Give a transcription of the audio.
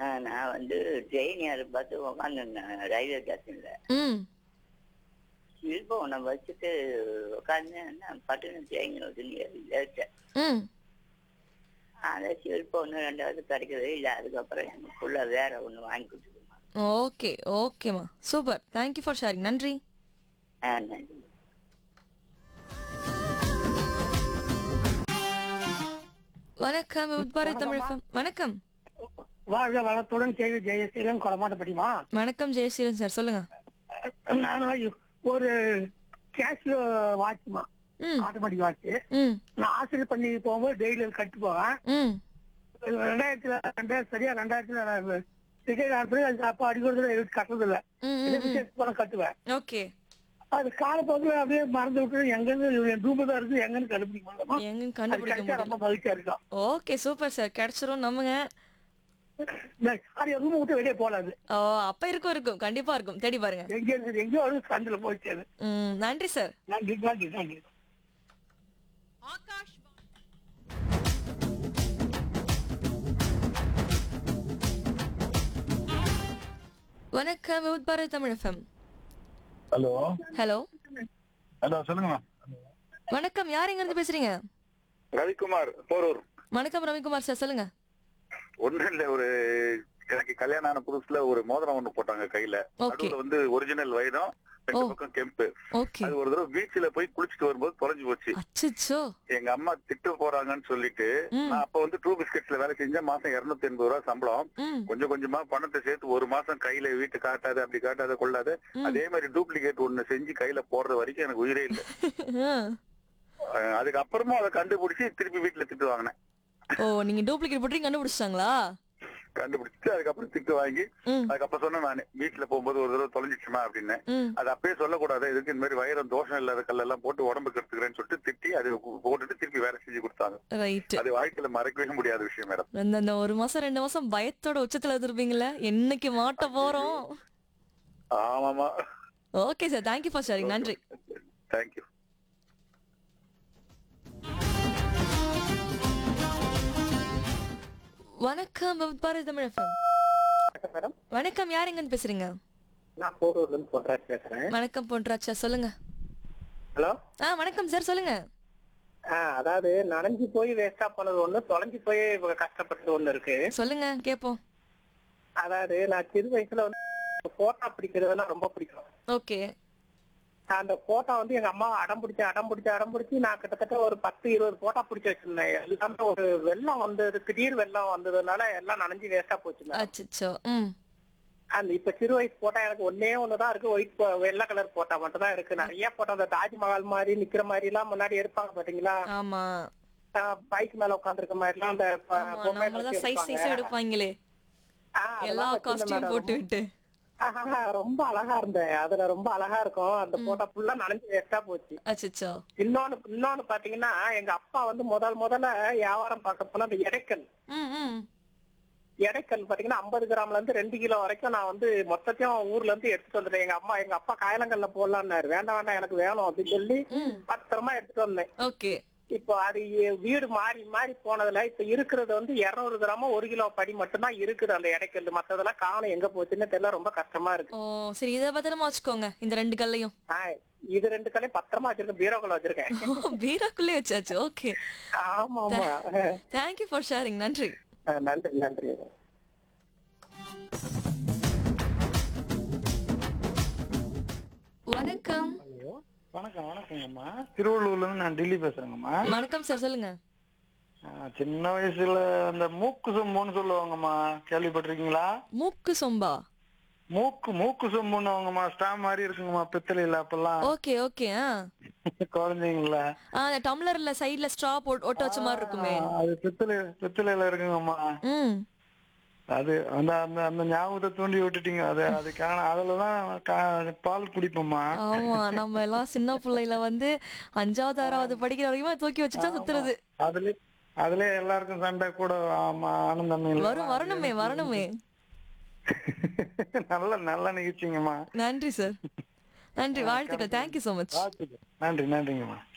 ஆ, நான் வந்து ட்ரெயின் ஏற பார்த்து உக்காந்துருந்தேன் ரயில்வே ஸ்டேஷன்ல ம் செல்போனை வச்சுட்டு உட்காந்து பட்டுன்னு ட்ரெயின் வந்து லேட்டேன் ம் அதை செல்போனு ரெண்டாவது கிடைக்கவே இல்லை அதுக்கப்புறம் எனக்கு ஃபுல்லாக வேற ஒன்று வாங்கி கொடுத்துருமா ஓகே ஓகேம்மா சூப்பர் தேங்க்யூ ஃபார் ஷேரிங் நன்றி ஆ நன்றி வணக்கம் உட்பாறை தமிழ் FM. வணக்கம் வாழ்க வளத்துடன் செய்தி ஜெயசீலன் கொடமாட்டப்படிமா வணக்கம் ஜெயசீலன் சார் சொல்லுங்க நான் ஒரு கேஷியோ வாட்ச்மா ம் ஆட்டோமேட்டிக் வாட்ச் ம் நான் ஆசிரியர் பண்ணி போகும்போது டெய்லி கட்டு போவேன் ம் ரெண்டாயிரத்துல ரெண்டாயிரம் சரியா ரெண்டாயிரத்துல ரிட்டையர் ஆகிறது அது அப்ப அடிக்கிறது எடுத்து கட்டுறது இல்ல ம், இதே ம் விசேஷம் போல கட்டுவேன் ஓகே அது காலப்போக்கில் அப்படியே மறந்து விட்டு எங்கன்னு என் ரூம் தான் இருக்கு எங்கன்னு கண்டுபிடிக்க முடியுமா எங்க அது கண்டுபிடிக்க கிடைச்சா முடியல ரொம்ப மகிழ்ச்சியா இருக்கும் ஓகே சூப்பர் சார் கிடைச்சிரும் நம்புங்க அது என் ரூம் விட்டு வெளியே போலாது ஓ அப்ப இருக்கும் இருக்கும் கண்டிப்பா இருக்கும் தேடி பாருங்க எங்க இருந்து எங்கேயோ ஒரு சந்தில போயிடுச்சு அது ம் நன்றி சார் நன்றி நன்றி நன்றி வணக்கம் உட்பாறை Tamil FM hello hello hello சொல்லுங்க வணக்கம் யார் எங்க இருந்து பேசுறீங்க ரவிக்குமார் போரூர் வணக்கம் ரவிக்குமார் சார் சொல்லுங்க ஒன்றும் இல்ல ஒரு எனக்கு கல்யாணம் ஆன புதுசுல ஒரு மோதிரம் ஒண்ணு போட்டாங்க கையில Okay. நடுவுல வந்து ஒரிஜினல் வைரம் ரெண்டு ஓ. பக்கம் கெம்பு ஓகே அது ஒரு தடவை பீச்ல போய் குளிச்சுட்டு வரும்போது தொலைஞ்சு போச்சு அச்சோ எங்க அம்மா திட்டு போறாங்கன்னு சொல்லிட்டு ம். நான் அப்ப வந்து ட்ரூ பிஸ்கெட்ஸ்ல வேலை செஞ்சேன் மாசம் இருநூத்தி எண்பது ரூபா சம்பளம் ம் கொஞ்சம் கொஞ்சமா பணத்தை சேர்த்து ஒரு மாசம் கையில வீட்டு காட்டாது அப்படி காட்டாத கொள்ளாத ம். அதே மாதிரி டூப்ளிகேட் ஒண்ணு செஞ்சு கையில போடுற வரைக்கும் எனக்கு உயிரே இல்லை ஆ. அஹ் அதுக்கப்புறமும் அதை கண்டுபிடிச்சு திருப்பி வீட்டுல திட்டு வாங்கினேன் ஓ நீங்க டூப்ளிகேட் போட்டு கண்டுபிடிச்சிட்டாங்களா கண்டுபிடிச்சு அதுக்கப்புறம் திட்டு வாங்கி ம் அதுக்கப்புறம் சொன்னேன் நான் வீட்டுல போகும்போது ஒரு தடவை தொலைஞ்சிச்சுமா அப்படின்னு ம் அது அப்பயே சொல்லக்கூடாது இதுக்கு இந்த மாதிரி வைரம் தோஷம் இல்லாத கல்லெல்லாம் போட்டு உடம்புக்கு எடுத்துக்கிறேன்னு சொல்லிட்டு திட்டி அது போட்டுட்டு திருப்பி வேலை செஞ்சு கொடுத்தாங்க ரைட் அது வாழ்க்கையில மறக்கவே முடியாத விஷயம் மேடம் அந்த அந்த ஒரு மாசம் ரெண்டு மாசம் பயத்தோட உச்சத்துல இருந்திருப்பீங்களே என்னைக்கு மாட்ட போறோம் ஆமாமா okay sir thank you for sharing நன்றி தேங்க்யூ வணக்கம் பாரதி தமிழ் FM. மேடம் வணக்கம் யார் எங்கன்னு பேசுறீங்க நான் போரூர்ல இருந்து பொன்ராஜ் பேசுறேன் வணக்கம் பொன்ராஜா சொல்லுங்க ஹலோ ஆ வணக்கம் சார் சொல்லுங்க ஆ, அதாவது நனைஞ்சு போய் வேஸ்டா போனது ஒண்ணு தொலைஞ்சு போய் இவங்க கஷ்டப்பட்டது ஒண்ணு இருக்கு சொல்லுங்க கேப்போம் அதாவது நான் சிறு வயசுல வந்து போட்டோ பிடிக்கிறதுனா ரொம்ப பிடிக்கும் ஓகே அந்த போட்டோ வந்து எங்க அம்மா அடம் பிடிச்சு அடம் பிடிச்சு அடம் பிடிச்சு நான் கிட்டத்தட்ட ஒரு பத்து இருபது போட்டோ பிடிச்சு வச்சிருந்தேன் எல்லாமே ஒரு வெள்ளம் வந்தது திடீர் வெள்ளம் வந்ததுனால எல்லாம் நனைஞ்சு வேஸ்டா போச்சுங்க அச்சோ ம் அந்த இப்ப சிறு வயசு போட்டா எனக்கு ஒன்னே ஒண்ணுதான் இருக்கு ஒயிட் வெள்ளை கலர் போட்டா மட்டும் தான் இருக்கு நிறைய போட்டோ அந்த தாஜ்மஹால் மாதிரி நிக்கிற மாதிரி எல்லாம் முன்னாடி எடுப்பாங்க பாத்தீங்களா ஆமா பைக் மேல உட்காந்துருக்க மாதிரி எல்லாம் அந்த ப- ஆமா பொம்மை நம்மளதான் வச்சு சைஸ் சைஸ் எடுப்பாங்க. எடுப்பாங்களே ஆ, எல்லா அதெல்லாம் வச்சிருந்தேன் காஸ்டியூம் madam. போட்டு விட்டு ஆஹா, ரொம்ப அழகா இருந்தேன் அதுல ரொம்ப அழகா இருக்கும் அந்த போட்டோ ஃபுல்லா நனைஞ்சு வேஸ்டா போச்சு அச்சோ இன்னொன்னு இன்னொன்னு பாத்தீங்கன்னா எங்க அப்பா வந்து முதல் முதல்ல வியாபாரம் பார்க்க போனா அந்த எடைக்கல் ம் ம் எடைக்கல் பாத்தீங்கன்னா ஐம்பது கிராம்ல இருந்து ரெண்டு கிலோ வரைக்கும் நான் வந்து மொத்தத்தையும் ஊர்ல இருந்து எடுத்துட்டு வந்துட்டேன் எங்க அம்மா எங்க அப்பா காயலங்கல்ல போடலான்னாரு வேண்டாம் வேண்டாம் எனக்கு வேணும் அப்படின்னு சொல்லி ம் பத்திரமா எடுத்துட்டு வந்தேன் ஓகே இப்போ அது எ- வீடு மாறி மாறி போனதுல இப்ப இருக்கிறது வந்து இருநூறு கிராம ஒரு கிலோ படி மட்டும்தான் இருக்குது அந்த எடைக்கல் மத்ததெல்லாம் காணும் எங்க போச்சுன்னு தெரியல ரொம்ப கஷ்டமா இருக்கு ஓ சரி இத பத்திரமா வச்சுக்கோங்க இந்த ரெண்டு கல்லையும் ஆ, இது ரெண்டு கலையும் பத்திரமா வச்சிருக்கேன் பீரோக்குள்ள வச்சிருக்கேன் பீராக்குள்ளே வச்சாச்சு ஓகே ஆமா ஆமா தேங்க்யூ ஃபார் ஷேரிங் நன்றி ஆ, நன்றி நன்றி வணக்கம் வணக்கம் வணக்கங்கம்மா திருவள்ளூர்ல இருந்து நான் டெல்லி பேசுறேங்கம்மா வணக்கம் சார் சொல்லுங்க ஆ, சின்ன வயசுல அந்த மூக்கு சொம்புன்னு சொல்லுவாங்கம்மா கேள்விப்பட்டிருக்கீங்களா மூக்கு சொம்பா மூக்கு மூக்கு சொம்புன்னுவாங்கம்மா ஸ்டாம் மாதிரி இருக்குங்கம்மா பித்தளையில அப்பெல்லாம் ஓகே ஓகே ஆ குழந்தைங்கள ஆ, அந்த டம்ளர்ல சைடுல ஸ்ட்ரா போட்டு ஒட்ட வச்ச மாதிரி இருக்குமே அது பித்தளை பித்தளையில இருக்குங்கம்மா ம் அது அந்த அந்த அந்த ஞாபகத்தை தூண்டி விட்டுட்டீங்க அது அதுக்கான அதுலதான் கா- பால் குடிப்போம்மா ஆமா நம்ம எல்லாம் சின்ன பிள்ளைல வந்து அஞ்சாவது ஆறாவது படிக்கிற வரைக்கும் தூக்கி வச்சுட்டா சுத்துறது அதுல அதுல எல்லாருக்கும் சண்டை கூட ஆமா ஆனந்தம் இல்ல. வரும் வரணுமே வரணுமே நல்ல நல்ல நிகழ்ச்சிங்கம்மா நன்றி சார் நன்றி வாழ்த்துக்கள் தேங்க்யூ so மச் வாழ்த்துக்கள். நன்றி நன்றிங்கம்மா